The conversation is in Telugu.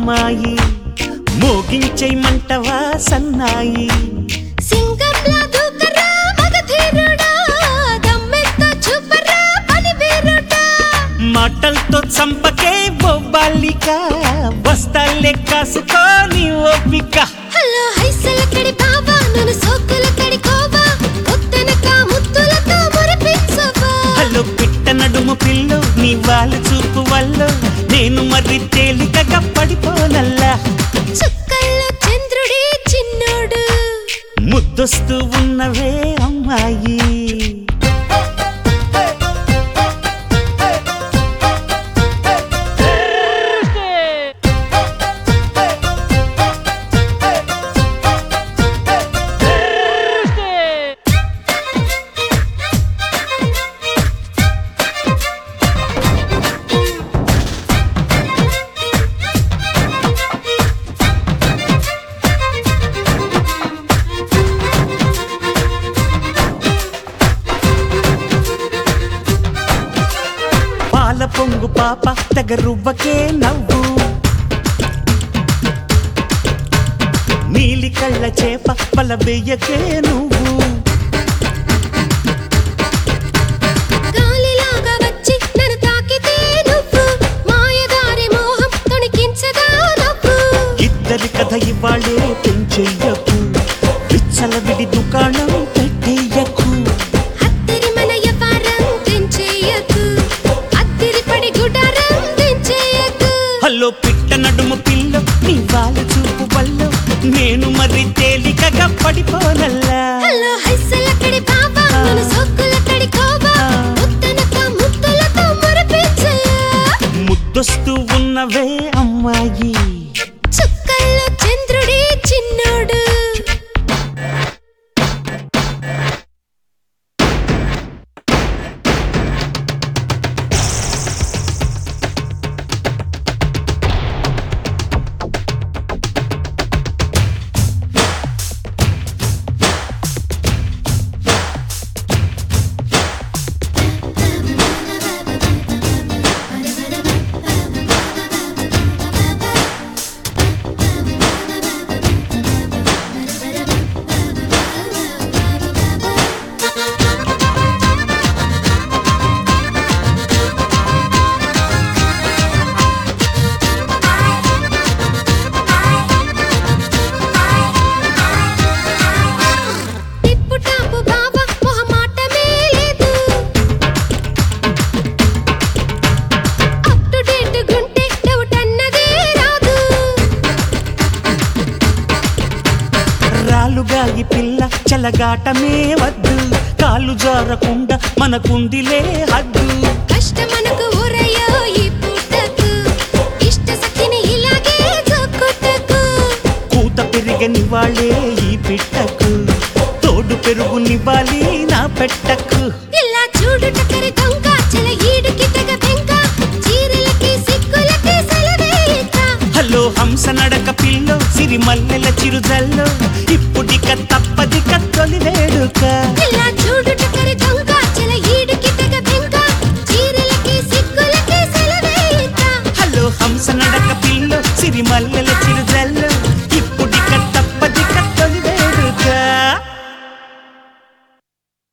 అమ్మాయి మోగించేయమంటవా సన్నాయి సింగంలా దూకరా మగధీరుడా దమ్మెత్తో చూపరా పనివీరుడా మాటలతో చంపకే ఓ బాలిక వస్తాలే కాసుకోని ఓపిక హలో హైసల కడి బావా నన్ను సోకుల కడి కోవా ముత్తనక ముత్తులతో మురిపించవా హలో పిట్ట నడుము పిల్లు నీ వాళ్ళు చూపు వల్ల నేను మరి తేలికగా పడిపోనల్లా చుక్కల్లో చంద్రుడే చిన్నోడు ముద్దొస్తూ ఉన్నవే అమ్మాయి పాల పొంగు పాప తెగ రువ్వకే నవ్వు నీలి కళ్ళ చేప పల వెయ్యకే నువ్వు గాలిలాగా వచ్చి నన్ను తాకితే నువ్వు మాయదారి మోహం తొణికించదా నువ్వు ఇద్దరి కథ ఇవాళే పెంచెయ్యకు విచ్చల విడి దుకాణం పెట్టేయకు అద్దరి మన యవ్వారం తెంచేయకు అద్దరి పడి గుడారం తెంచేయకు హలో పిట్ట నడుము పిల్ల నీ వాళ్ళ చూపు వల్ల నేను మరి తేలికగా పడిపోనల్లా హలో హైసల కడి బాబా మన సోకుల కడి కోవా ముత్తనక ముత్తులతో మురిపించయా ముద్దొస్తూ ఉన్నవే అమ్మాయి చుక్కల్లో చంద్రుడే చిన్నోడు టిప్పు టాపు బాబా మొహమాటమే లేదు అప్ టు డేట్ గుంటే డౌట్ అన్నదే రాదు రాలుగాయి పిల్ల చలగాటమే వద్దు కాలు జారకుండా మనకుందిలే హద్దు కష్టమనకు ఊరయ్యో ఈ పూటకు ఇష్ట సఖిని ఇలాగే జోకుటకు కూత పెరిగని వాళ్ళే ఈ పిట్టకు తోడు పెరుగునివ్వాలి నా పెట్టకు ఇలా చూడు టకరి దొంగ చల ఈడుకి తెగ బెంక చీరలకి సిక్కులకి సెలవేయక హలో హంస నడక పిల్లో సిరి మల్లెల చిరుజల్లో ఇప్పుడిక తప్పదిక తొలి వేడుక